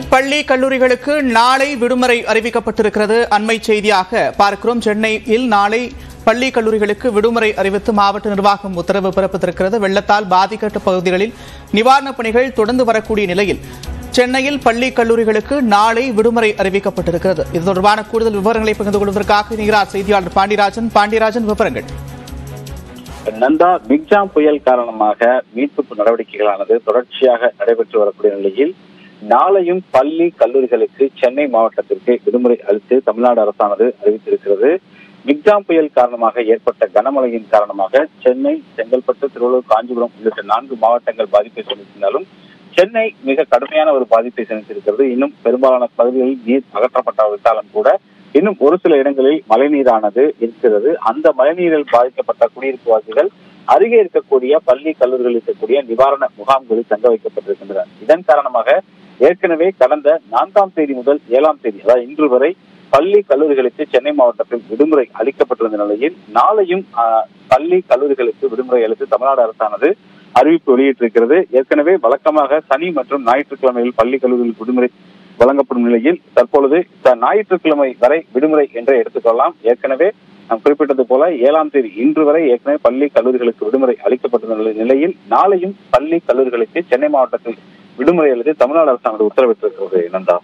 பள்ளி கல்லூரிகளுக்கு நாளை விடுமுறை அறிவிக்கப்பட்டிருக்கிறது அண்மை செய்தியாக பார்க்கிறோம் சென்னையில் நாளை பள்ளி கல்லூரிகளுக்கு விடுமுறை அறிவித்து மாவட்ட நிர்வாகம் உத்தரவு பிறப்பித்திருக்கிறது வெள்ளத்தால் பாதிக்கப்பட்ட பகுதிகளில் நிவாரணப் பணிகள் தொடர்ந்து வரக்கூடிய நிலையில் சென்னையில் பள்ளி கல்லூரிகளுக்கு நாளை விடுமுறை அறிவிக்கப்பட்டிருக்கிறது இது தொடர்பான கூடுதல் விவரங்களை பகிர்ந்து கொள்வதற்காக இணைகிறார் செய்தியாளர் பாண்டியராஜன் பாண்டியராஜன் விவரங்கள் நந்தா மிக்ஜாம் புயல் காரணமாக மீட்பு நடவடிக்கைகளானது தொடர்ச்சியாக நடைபெற்று வரக்கூடிய நிலையில் நாளையும் பள்ளி கல்லூரிகளுக்கு சென்னை மாவட்டத்திற்கு விடுமுறை அளித்து தமிழ்நாடு அரசானது அறிவித்திருக்கிறது மிக்ஜாம் புயல் காரணமாக ஏற்பட்ட கனமழையின் காரணமாக சென்னை செங்கல்பட்டு திருவள்ளூர் காஞ்சிபுரம் உள்ளிட்ட நான்கு மாவட்டங்கள் பாதிப்பை சந்தித்திருந்தாலும் சென்னை மிக கடுமையான ஒரு பாதிப்பை சந்தித்திருக்கிறது இன்னும் பெரும்பாலான பகுதிகளில் நீர் அகற்றப்பட்டாவிட்டாலும் கூட இன்னும் ஒரு சில இடங்களில் மழைநீரானது இருக்கிறது அந்த மழைநீரில் பாதிக்கப்பட்ட குடியிருப்புவாசிகள் அருகே இருக்கக்கூடிய பள்ளி கல்லூரிகளில் இருக்கக்கூடிய நிவாரண முகாம்களில் தங்க வைக்கப்பட்டிருக்கின்றன இதன் காரணமாக ஏற்கனவே கடந்த நான்காம் தேதி முதல் ஏழாம் தேதி அதாவது இன்று வரை பள்ளி கல்லூரிகளுக்கு சென்னை மாவட்டத்தில் விடுமுறை அளிக்கப்பட்டிருந்த நிலையில் நாளையும் ஆஹ், பள்ளி கல்லூரிகளுக்கு விடுமுறை அளித்து தமிழ்நாடு அரசானது அறிவிப்பு வெளியிட்டிருக்கிறது ஏற்கனவே வழக்கமாக சனி மற்றும் ஞாயிற்றுக்கிழமையில் பள்ளி கல்லூரிகளுக்கு விடுமுறை வழங்கப்படும் நிலையில் தற்பொழுது த- ஞாயிற்றுக்கிழமை வரை விடுமுறை என்றே எடுத்துக்கொள்ளலாம் ஏற்கனவே நாம் குறிப்பிட்டது போல ஏழாம் தேதி இன்று வரை ஏற்கனவே பள்ளி கல்லூரிகளுக்கு விடுமுறை அளிக்கப்பட்டுள்ள நிலை- நிலையில் நாளையும் பள்ளி கல்லூரிகளுக்கு சென்னை மாவட்டத்தில் விடுமுறை அளித்து தமிழ்நாடு அரசானது உத்தரவிட்டிருக்கிறது நந்தா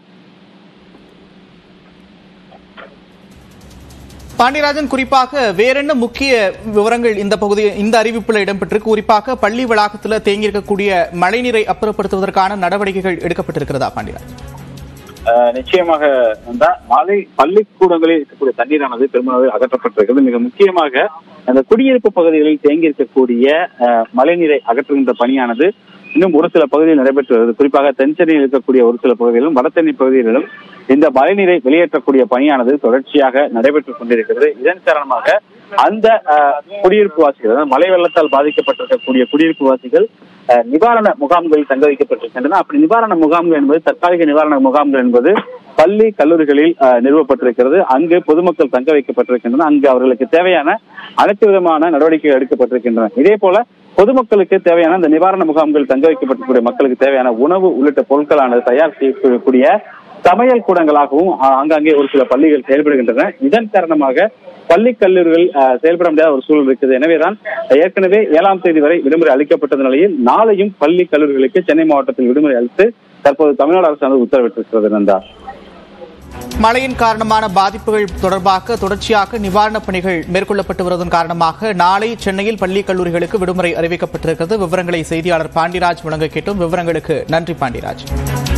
பாண்டியராஜன் குறிப்பாக வேறென்ன முக்கிய விவரங்கள் இந்த பகுதி இந்த அறிவிப்புல இடம்பெற்றிருக்கு குறிப்பாக பள்ளி வளாகத்தில் தேங்கியிருக்கக்கூடிய மழைநீரை அப்புறப்படுத்துவதற்கான நடவடிக்கைகள் எடுக்கப்பட்டிருக்கிறதா பாண்டியராஜன் ஆஹ் நிச்சயமாக நந்தா மாலை பள்ளிக்கூடங்களில் இருக்கக்கூடிய தண்ணீரானது பெருமளவில் அகற்றப்பட்டிருக்கிறது மிக முக்கியமாக அந்த குடியிருப்பு பகுதிகளில் தேங்கி இருக்கக்கூடிய ஆஹ், மழைநீரை அகற்றுகின்ற பணியானது இன்னும் ஒரு சில பகுதியில் நடைபெற்று வருகிறது குறிப்பாக தென்சென்னையில் இருக்கக்கூடிய ஒரு சில பகுதிகளிலும் வடசென்னை பகுதிகளிலும் இந்த மழைநீரை வெளியேற்றக்கூடிய பணியானது தொடர்ச்சியாக நடைபெற்றுக் கொண்டிருக்கிறது இதன் காரணமாக அந்த ஆஹ், குடியிருப்பு வாசிகள் அதாவது மழை வெள்ளத்தால் பாதிக்கப்பட்டிருக்கக்கூடிய குடியிருப்பு வாசிகள் ஆஹ், நிவாரண முகாம்களில் தங்க வைக்கப்பட்டிருக்கின்றன அப்படி நிவாரண முகாம்கள் என்பது தற்காலிக நிவாரண முகாம்கள் என்பது பள்ளி கல்லூரிகளில் ஆஹ், நிறுவப்பட்டிருக்கிறது அங்கு பொதுமக்கள் தங்க வைக்கப்பட்டிருக்கின்றன அங்கு அவர்களுக்கு தேவையான அனைத்து விதமான நடவடிக்கைகள் எடுக்கப்பட்டிருக்கின்றன இதே போல பொதுமக்களுக்கு தேவையான இந்த நிவாரண முகாம்கள் தங்க வைக்கப்பட்டிருக்கக்கூடிய மக்களுக்கு தேவையான உணவு உள்ளிட்ட பொருட்களானது தயார் செய்யக்கூடிய சமையல் கூடங்களாகவும் ஆஹ், ஆங்காங்கே ஒரு சில பள்ளிகள் செயல்படுகின்றன இதன் காரணமாக பள்ளி கல்லூரிகள் ஆஹ், செயல்பட முடியாத ஒரு சூழல் இருக்குது எனவேதான் ஏற்கனவே ஏழாம் தேதி வரை விடுமுறை அளிக்கப்பட்ட நிலையில் நாளையும் பள்ளி கல்லூரிகளுக்கு சென்னை மாவட்டத்தில் விடுமுறை அளித்து தற்போது தமிழ்நாடு அரசானது உத்தரவிட்டிருக்கிறது நந்தா மழையின் காரணமான பாதிப்புகள் தொடர்பாக தொடர்ச்சியாக நிவாரணப் பணிகள் மேற்கொள்ளப்பட்டு வருவதன் காரணமாக நாளை சென்னையில் பள்ளி கல்லூரிகளுக்கு விடுமுறை அறிவிக்கப்பட்டிருக்கிறது விவரங்களை செய்தியாளர் பாண்டிராஜ் வழங்க கேட்டோம் விவரங்களுக்கு நன்றி பாண்டிராஜ்